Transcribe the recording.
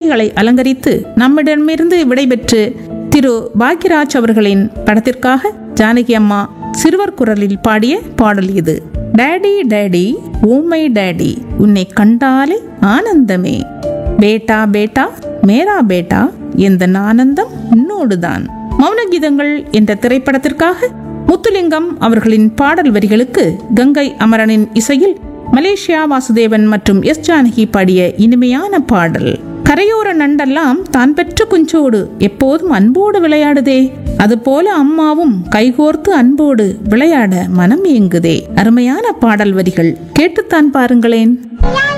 காட்சிகளை அலங்கரித்து நம்மிடமிருந்து விடைபெற்று திரு பாக்யராஜ் அவர்களின் படத்திற்காக ஜானகி அம்மா சிறுவர் குரலில் பாடிய பாடல் இது டேடி டேடி ஓமை டேடி உன்னை கண்டாலே ஆனந்தமே பேட்டா பேட்டா மேரா பேட்டா எந்த ஆனந்தம் உன்னோடுதான் மௌன கீதங்கள் என்ற திரைப்படத்திற்காக முத்துலிங்கம் அவர்களின் பாடல் வரிகளுக்கு கங்கை அமரனின் இசையில் மலேசியா வாசுதேவன் மற்றும் எஸ் ஜானகி பாடிய இனிமையான பாடல் கரையோர நண்டெல்லாம் தான் பெற்ற குஞ்சோடு எப்போதும் அன்போடு விளையாடுதே அதுபோல அம்மாவும் கைகோர்த்து அன்போடு விளையாட மனம் ஏங்குதே அருமையான பாடல் வரிகள் கேட்டுத்தான் பாருங்களேன்